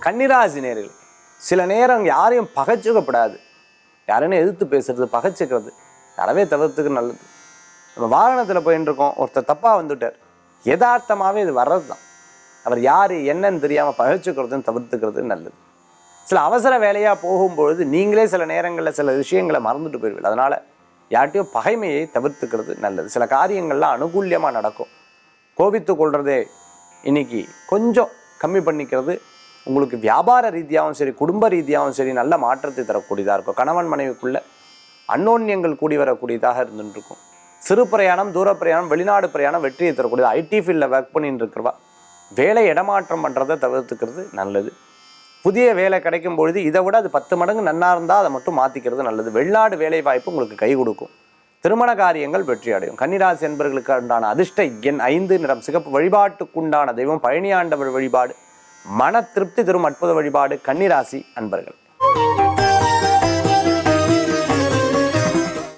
கன்னிராசி நேர்கள் சில நேரம் யாரையும் பகைச்சுக்கப்படாது யாரையும் எதிர்த்து பேசுறது பகைச்சிக்கிறது அறவே தவிர்த்துக்கு நல்லது நம்ம வாகனத்தில் போயின்னு இருக்கோம் ஒருத்தர் தப்பாக வந்துட்டார் யதார்த்தமாகவே இது வர்றது தான் அவர் யார் என்னன்னு தெரியாமல் பகைச்சுக்கிறதுன்னு தவிர்த்துக்கிறது நல்லது சில அவசர வேலையாக போகும்பொழுது நீங்களே சில நேரங்களில் சில விஷயங்களை மறந்துட்டு போயிடுவீங்க அதனால் யார்ட்டையும் பகைமையை தவிர்த்துக்கிறது நல்லது சில காரியங்கள்லாம் அனுகூல்யமாக நடக்கும் கோபித்து கொள்றதே இன்னைக்கு கொஞ்சம் கம்மி பண்ணிக்கிறது உங்களுக்கு வியாபார ரீதியாகவும் சரி குடும்ப ரீதியாகவும் சரி நல்ல மாற்றத்தை தரக்கூடியதாக இருக்கும் கணவன் மனைவிக்குள்ள அன்னோன்யங்கள் கூடி வரக்கூடியதாக இருந்துட்டு இருக்கும் சிறு பிரயாணம் தூர பிரயாணம் வெளிநாடு பிரயாணம் வெற்றியை தரக்கூடியது ஐடி ஃபீல்டில் ஒர்க் பண்ணிட்டு இருக்கிறவா வேலை இடமாற்றம் பண்ணுறதை தவிர்த்துக்கிறது நல்லது புதிய வேலை கிடைக்கும் பொழுது இதை விட அது பத்து மடங்கு நன்னா இருந்தால் அதை மட்டும் மாற்றிக்கிறது நல்லது வெளிநாடு வேலை வாய்ப்பு உங்களுக்கு கை கொடுக்கும் திருமண காரியங்கள் வெற்றி அடையும் கன்னிராசி என்பவர்களுக்கு உண்டான அதிர்ஷ்ட எண் ஐந்து நிறம் சிகப்பு வழிபாட்டுக்குண்டான தெய்வம் பழனியாண்டவர் வழிபாடு மன திருப்தி தரும் அற்புத வழிபாடு கன்னிராசி அன்பர்கள்